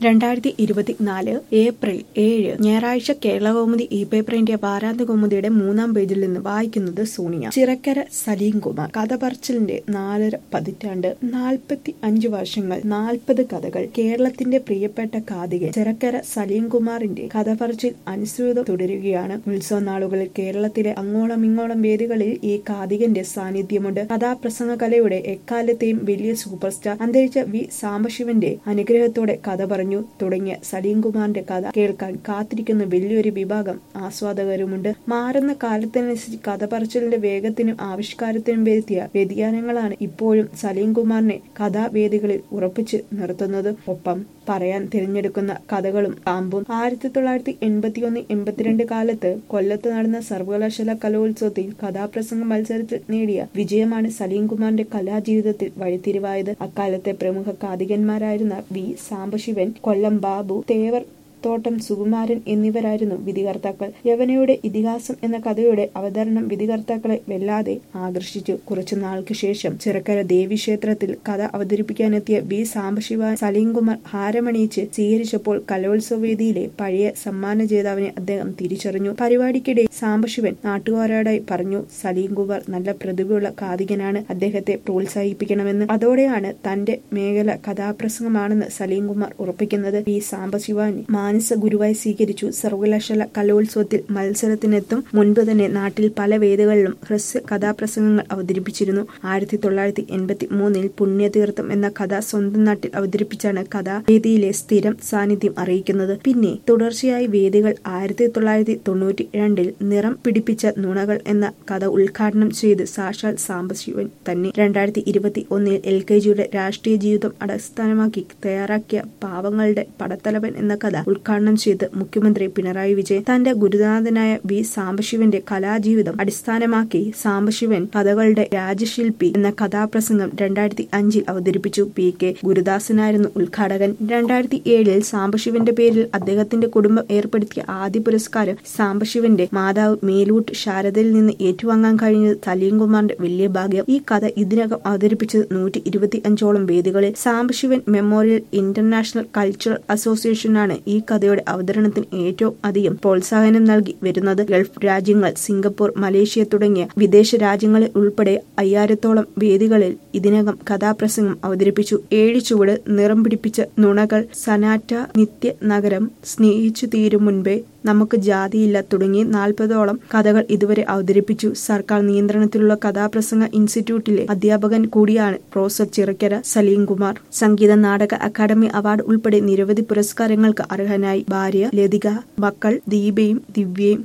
രണ്ടായിരത്തി ഇരുപത്തിനാല് ഏപ്രിൽ ഏഴ് ഞായറാഴ്ച കേരളകൗമുദി ഇ പേപ്പറിന്റെ വാരാന്ത്യ കൗമുദിയുടെ മൂന്നാം പേജിൽ നിന്ന് വായിക്കുന്നത് സോണിയ ചിറക്കര സലീം കുമാർ കഥ പറച്ചിലിന്റെ നാലര പതിറ്റാണ്ട് നാൽപ്പത്തി അഞ്ച് വർഷങ്ങൾ നാൽപ്പത് കഥകൾ കേരളത്തിന്റെ പ്രിയപ്പെട്ട കാതികൻ ചിറക്കര സലീം കുമാറിന്റെ കഥ പറച്ചിൽ അനുസൃതം തുടരുകയാണ് ഉത്സവ നാളുകളിൽ കേരളത്തിലെ അങ്ങോളം ഇങ്ങോളം വേദികളിൽ ഈ കാതികന്റെ സാന്നിധ്യമുണ്ട് കഥാപ്രസംഗ കലയുടെ എക്കാലത്തെയും വലിയ സൂപ്പർ സ്റ്റാർ അന്തരിച്ച വി സാംബശിവന്റെ അനുഗ്രഹത്തോടെ കഥ പറഞ്ഞു തുടങ്ങിയ സലീം കുമാറിന്റെ കഥ കേൾക്കാൻ കാത്തിരിക്കുന്ന വലിയൊരു വിഭാഗം ആസ്വാദകരുമുണ്ട് മാറുന്ന കാലത്തിനനുസരിച്ച് കഥ പറച്ചിലിന്റെ വേഗത്തിനും ആവിഷ്കാരത്തിനും വരുത്തിയ വ്യതിയാനങ്ങളാണ് ഇപ്പോഴും സലീം കുമാറിനെ കഥാവേദികളിൽ ഉറപ്പിച്ച് നിർത്തുന്നത് ഒപ്പം പറയാൻ തിരഞ്ഞെടുക്കുന്ന കഥകളും പാമ്പും ആയിരത്തി തൊള്ളായിരത്തി എൺപത്തിയൊന്ന് എൺപത്തിരണ്ട് കാലത്ത് കൊല്ലത്ത് നടന്ന സർവകലാശാല കലോത്സവത്തിൽ കഥാപ്രസംഗ മത്സരത്തിൽ നേടിയ വിജയമാണ് സലീം കുമാറിന്റെ കലാജീവിതത്തിൽ വഴിത്തിരിവായത് അക്കാലത്തെ പ്രമുഖ കാതികന്മാരായിരുന്ന വി സാംബശിവൻ കൊല്ലം ബാബു തേവർ തോട്ടം സുകുമാരൻ എന്നിവരായിരുന്നു വിധികർത്താക്കൾ യവനയുടെ ഇതിഹാസം എന്ന കഥയുടെ അവതരണം വിധികർത്താക്കളെ വല്ലാതെ ആകർഷിച്ചു കുറച്ചു നാൾക്ക് ശേഷം ചിറക്കര ദേവീക്ഷേത്രത്തിൽ കഥ അവതരിപ്പിക്കാനെത്തിയ വി സാംബശിവ സലീംകുമാർ ഹാരമണിയിച്ച് സ്വീകരിച്ചപ്പോൾ കലോത്സവ വേദിയിലെ പഴയ സമ്മാന ജേതാവിനെ അദ്ദേഹം തിരിച്ചറിഞ്ഞു പരിപാടിക്കിടെ സാംബശിവൻ നാട്ടുകാരോടായി പറഞ്ഞു സലീംകുമാർ നല്ല പ്രതിഭയുള്ള കാതികനാണ് അദ്ദേഹത്തെ പ്രോത്സാഹിപ്പിക്കണമെന്ന് അതോടെയാണ് തന്റെ മേഖല കഥാപ്രസംഗമാണെന്ന് സലീംകുമാർ ഉറപ്പിക്കുന്നത് വി സാംബശിവാനി മാനസ ഗുരുവായി സ്വീകരിച്ചു സർവകലാശാല കലോത്സവത്തിൽ മത്സരത്തിനെത്തും മുൻപ് തന്നെ നാട്ടിൽ പല വേദികളിലും ഹ്രസ്വ കഥാപ്രസംഗങ്ങൾ അവതരിപ്പിച്ചിരുന്നു ആയിരത്തി തൊള്ളായിരത്തി എൺപത്തി മൂന്നിൽ പുണ്യതീർത്ഥം എന്ന കഥ സ്വന്തം നാട്ടിൽ അവതരിപ്പിച്ചാണ് കഥാവേദിയിലെ സ്ഥിരം സാന്നിധ്യം അറിയിക്കുന്നത് പിന്നെ തുടർച്ചയായി വേദികൾ ആയിരത്തി തൊള്ളായിരത്തി തൊണ്ണൂറ്റി രണ്ടിൽ നിറം പിടിപ്പിച്ച നുണകൾ എന്ന കഥ ഉദ്ഘാടനം ചെയ്ത് സാക്ഷാൽ സാംബശിവൻ തന്നെ രണ്ടായിരത്തി ഇരുപത്തി ഒന്നിൽ എൽ കെ ജിയുടെ രാഷ്ട്രീയ ജീവിതം അടിസ്ഥാനമാക്കി തയ്യാറാക്കിയ പാവങ്ങളുടെ പടത്തലവൻ എന്ന കഥ ഉദ്ഘാടനം ചെയ്ത് മുഖ്യമന്ത്രി പിണറായി വിജയൻ തന്റെ ഗുരുനാഥനായ വി സാംബശിവന്റെ കലാജീവിതം അടിസ്ഥാനമാക്കി സാംബശിവൻ കഥകളുടെ രാജശില്പി എന്ന കഥാപ്രസംഗം രണ്ടായിരത്തി അഞ്ചിൽ അവതരിപ്പിച്ചു പി കെ ഗുരുദാസനായിരുന്നു ഉദ്ഘാടകൻ രണ്ടായിരത്തി ഏഴിൽ സാംബശിവന്റെ പേരിൽ അദ്ദേഹത്തിന്റെ കുടുംബം ഏർപ്പെടുത്തിയ ആദ്യ പുരസ്കാരം സാംബശിവന്റെ മാതാവ് മേലൂട്ട് ശാരദയിൽ നിന്ന് ഏറ്റുവാങ്ങാൻ കഴിഞ്ഞത് സലീംകുമാറിന്റെ വലിയ ഭാഗ്യം ഈ കഥ ഇതിനകം അവതരിപ്പിച്ചത് നൂറ്റി ഇരുപത്തി അഞ്ചോളം വേദികളിൽ സാംബശിവൻ മെമ്മോറിയൽ ഇന്റർനാഷണൽ കൾച്ചറൽ അസോസിയേഷനാണ് ഈ കഥയുടെ അവതരണത്തിന് ഏറ്റവും അധികം പ്രോത്സാഹനം നൽകി വരുന്നത് ഗൾഫ് രാജ്യങ്ങൾ സിംഗപ്പൂർ മലേഷ്യ തുടങ്ങിയ വിദേശ രാജ്യങ്ങളിൽ ഉൾപ്പെടെ അയ്യായിരത്തോളം വേദികളിൽ ഇതിനകം കഥാപ്രസംഗം അവതരിപ്പിച്ചു ഏഴ് ചുവട് നിറം പിടിപ്പിച്ച നുണകൾ സനാറ്റ നിത്യ നഗരം സ്നേഹിച്ചു തീരും മുൻപേ നമുക്ക് ജാതിയില്ല തുടങ്ങി നാൽപ്പതോളം കഥകൾ ഇതുവരെ അവതരിപ്പിച്ചു സർക്കാർ നിയന്ത്രണത്തിലുള്ള കഥാപ്രസംഗ ഇൻസ്റ്റിറ്റ്യൂട്ടിലെ അധ്യാപകൻ കൂടിയാണ് പ്രൊഫസർ ചിറക്കര സലീം കുമാർ സംഗീത നാടക അക്കാദമി അവാർഡ് ഉൾപ്പെടെ നിരവധി പുരസ്കാരങ്ങൾക്ക് അർഹനായി ഭാര്യ ലതിക മക്കൾ ദീപയും ദിവ്യയും